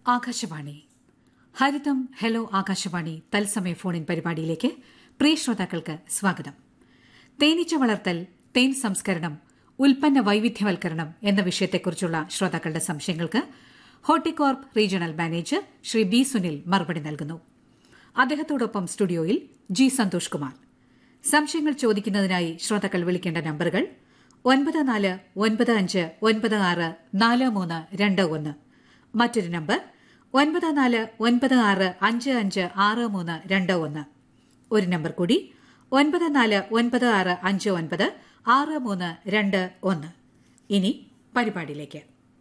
ആകാശവാണി ഹരിതം hello Akashvani തത്സമയ ഫോണിൻ പരിപാടിയിലേക്ക് പ്രിയ ശ്രോതാക്കൾക്ക് സ്വാഗതം തേനീച്ച വളർത്തൽ തേൻ സംസ്കരണം ഉൽപ്പന്ന വൈവിധ്യവൽക്കരണം എന്ന വിഷയത്തെക്കുറിച്ചുള്ള ശ്രോതാക്കളുടെ സംശയങ്ങൾക്ക് Horticorp regional manager Shri B Sunil മറുപടി നൽകുന്നു അദ്ദേഹത്തോടൊപ്പം സ്റ്റുഡിയോയിൽ ജി സന്തോഷ് കുമാർ സംശയങ്ങൾ ചോദിക്കുന്നതിനായി ശ്രോതാക്കൾ വിളിക്കേണ്ട നമ്പറുകൾ ഒൻപത് നാല് ഒൻപത് അഞ്ച് ഒൻപത് ആറ് നാല് മൂന്ന് രണ്ട് ഒന്ന് മറ്റൊരു നമ്പർ ഒൻപത് നാല് ഒൻപത് ആറ് അഞ്ച് അഞ്ച് ആറ് മൂന്ന് രണ്ട് ഒന്ന് ഒരു നമ്പർ കൂടി ഒൻപത് നാല് ഒൻപത് ആറ് അഞ്ച് ഒൻപത് ആറ് മൂന്ന് രണ്ട് ഒന്ന് ഇനി പരിപാടിയിലേക്ക്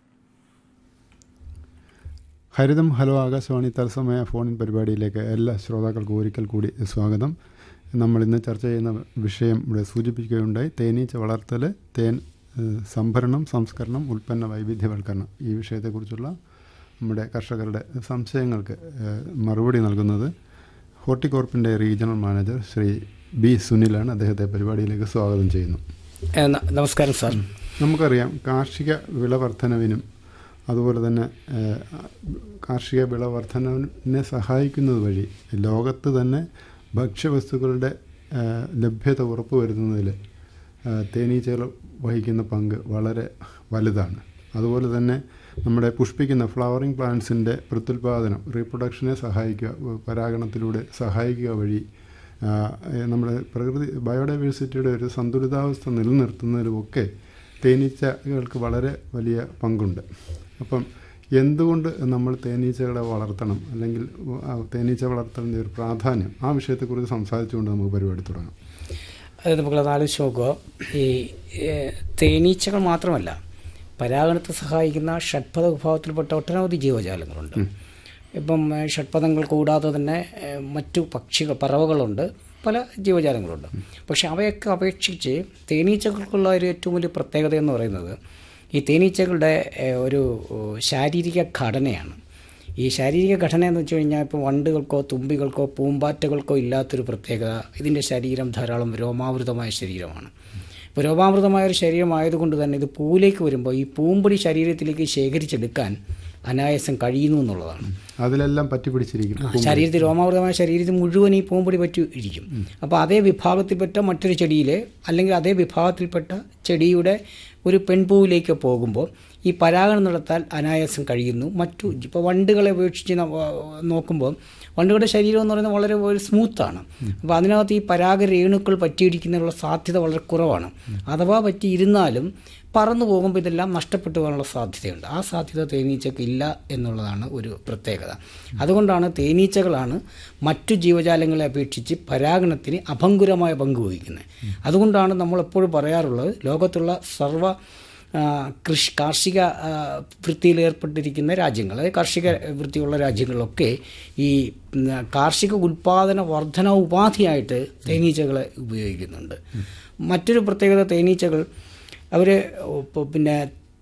ഹരിതം ഹലോ ആകാശവാണി തത്സമയ ഫോണിൻ പരിപാടിയിലേക്ക് എല്ലാ ശ്രോതാക്കൾക്കും ഒരിക്കൽ കൂടി സ്വാഗതം നമ്മൾ ഇന്ന് ചർച്ച ചെയ്യുന്ന വിഷയം ഇവിടെ സൂചിപ്പിക്കുകയുണ്ടായി തേനീച്ച വളർത്തൽ തേൻ ഏഹ്, സംഭരണം സംസ്കരണം ഉൽപ്പന്ന വൈവിധ്യവൽക്കരണം ഈ വിഷയത്തെക്കുറിച്ചുള്ള നമ്മുടെ കർഷകരുടെ സംശയങ്ങൾക്ക് ഏഹ്, മറുപടി നൽകുന്നത് ഹോർട്ടികോർപ്പിൻ്റെ റീജിയണൽ മാനേജർ ശ്രീ ബി സുനിലാണ് അദ്ദേഹത്തെ പരിപാടിയിലേക്ക് സ്വാഗതം ചെയ്യുന്നു ഏ, ന- നമസ്കാരം സാർ നമുക്കറിയാം കാർഷിക വിളവർധനവിനും അതുപോലെ തന്നെ ഏഹ്, കാർഷിക വിളവർധനവിനെ സഹായിക്കുന്നത് വഴി ലോകത്ത് തന്നെ ഭക്ഷ്യവസ്തുക്കളുടെ ഏഹ്, ലഭ്യത ഉറപ്പുവരുത്തുന്നതിൽ ഏഹ്, തേനീച്ചകൾ വഹിക്കുന്ന പങ്ക് വളരെ വലുതാണ് അതുപോലെ തന്നെ നമ്മുടെ പുഷ്പിക്കുന്ന ഫ്ലവറിംഗ് പ്ലാന്റ്സിൻ്റെ പ്രത്യുൽപാദനം റീപ്രൊഡക്ഷനെ സഹായിക്കുക പരാഗണത്തിലൂടെ സഹായിക്കുക വഴി ആ, ഏഹ് നമ്മുടെ പ്രകൃതി ബയോഡൈവേഴ്സിറ്റിയുടെ ഒരു സന്തുലിതാവസ്ഥ നിലനിർത്തുന്നതിലുമൊക്കെ തേനീച്ചകൾക്ക് വളരെ വലിയ പങ്കുണ്ട് അപ്പം എന്തുകൊണ്ട് നമ്മൾ തേനീച്ചകളെ വളർത്തണം അല്ലെങ്കിൽ ആ തേനീച്ച വളർത്തലിൻ്റെ ഒരു പ്രാധാന്യം ആ വിഷയത്തെക്കുറിച്ച് സംസാരിച്ചുകൊണ്ട് നമുക്ക് പരിപാടി തുടങ്ങാം അത് നമുക്കത് ആലോചിച്ച് നോക്കുക ഈ ഏ, തേനീച്ചകൾ മാത്രമല്ല പരാഗണത്തെ സഹായിക്കുന്ന ഷഡ്പദ വിഭാഗത്തിൽപ്പെട്ട ഒട്ടനവധി ജീവജാലങ്ങളുണ്ട് ഇപ്പം ഏ, ഷഡ്പദങ്ങൾ കൂടാതെ തന്നെ ഏ, മറ്റു പക്ഷികൾ പറവകളുണ്ട് പല ജീവജാലങ്ങളുണ്ട് പക്ഷെ അവയൊക്കെ അപേക്ഷിച്ച് തേനീച്ചകൾക്കുള്ള ഒരു ഏറ്റവും വലിയ പ്രത്യേകത എന്ന് പറയുന്നത് ഈ തേനീച്ചകളുടെ ഏ, ഒരു ഓ, ശാരീരിക ഘടനയാണ് ഈ ശാരീരിക ഘടന എന്ന് വെച്ച് കഴിഞ്ഞാൽ ഇപ്പോൾ വണ്ടുകൾക്കോ തുമ്പികൾക്കോ പൂമ്പാറ്റകൾക്കോ ഇല്ലാത്തൊരു പ്രത്യേകത ഇതിൻ്റെ ശരീരം ധാരാളം രോമാവൃതമായ ശരീരമാണ് ഇപ്പോൾ രോമാവൃതമായ ഒരു ശരീരമായതുകൊണ്ട് തന്നെ ഇത് പൂവിലേക്ക് വരുമ്പോൾ ഈ പൂമ്പൊടി ശരീരത്തിലേക്ക് ശേഖരിച്ചെടുക്കാൻ അനായാസം കഴിയുന്നു എന്നുള്ളതാണ് അതിലെല്ലാം പറ്റിപ്പിടിച്ചിരിക്കും ആ, ശരീരത്തിൽ രോമാവൃതമായ ശരീരത്തിൽ മുഴുവൻ ഈ പൂമ്പൊടി പറ്റി ഇരിക്കും അപ്പോൾ അതേ വിഭാഗത്തിൽപ്പെട്ട മറ്റൊരു ചെടിയിലെ അല്ലെങ്കിൽ അതേ വിഭാഗത്തിൽപ്പെട്ട ചെടിയുടെ ഒരു പെൺപൂവിലേക്ക് പോകുമ്പോൾ ഈ പരാഗണം നടത്താൻ അനായാസം കഴിയുന്നു മറ്റു ഇപ്പോൾ വണ്ടുകളെ ഉപേക്ഷിച്ച് ന- നോക്കുമ്പോൾ വണ്ടുകളുടെ ശരീരം എന്ന് പറയുന്നത് വളരെ ഒരു സ്മൂത്താണ് അപ്പോൾ അതിനകത്ത് ഈ പരാഗ രേണുക്കൾ പറ്റിയിരിക്കുന്നതിനുള്ള സാധ്യത വളരെ കുറവാണ് അഥവാ പറ്റിയിരുന്നാലും പറന്നു പോകുമ്പോൾ ഇതെല്ലാം നഷ്ടപ്പെട്ടു പോകാനുള്ള സാധ്യതയുണ്ട് ആ സാധ്യത തേനീച്ചക്ക് ഇല്ല എന്നുള്ളതാണ് ഒരു പ്രത്യേകത അതുകൊണ്ടാണ് തേനീച്ചകളാണ് മറ്റു ജീവജാലങ്ങളെ അപേക്ഷിച്ച് പരാഗണത്തിന് അഭങ്കുരമായ പങ്ക് വഹിക്കുന്നത് അതുകൊണ്ടാണ് നമ്മൾ എപ്പോഴും പറയാറുള്ളത് ലോകത്തുള്ള സർവ്വ ആ, കൃഷി കാർഷിക ആ, വൃത്തിയിൽ ഏർപ്പെട്ടിരിക്കുന്ന രാജ്യങ്ങൾ അതായത് കാർഷിക വൃത്തിയുള്ള രാജ്യങ്ങളിലൊക്കെ ഈ ഉം, കാർഷിക ഉൽപാദന വർധന ഉപാധിയായിട്ട് തേനീച്ചകളെ ഉപയോഗിക്കുന്നുണ്ട് മറ്റൊരു പ്രത്യേകത തേനീച്ചകൾ അവർ പിന്നെ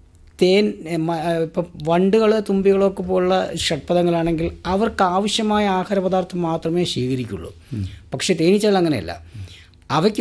തേൻ ഇപ്പം വണ്ടുകൾ തുമ്പികളൊക്കെ പോലുള്ള ഷഡ്പദങ്ങളാണെങ്കിൽ അവർക്ക് ആവശ്യമായ ആഹാരപദാർത്ഥം മാത്രമേ സ്വീകരിക്കുള്ളൂ പക്ഷേ തേനീച്ചകൾ അങ്ങനെയല്ല അവയ്ക്ക്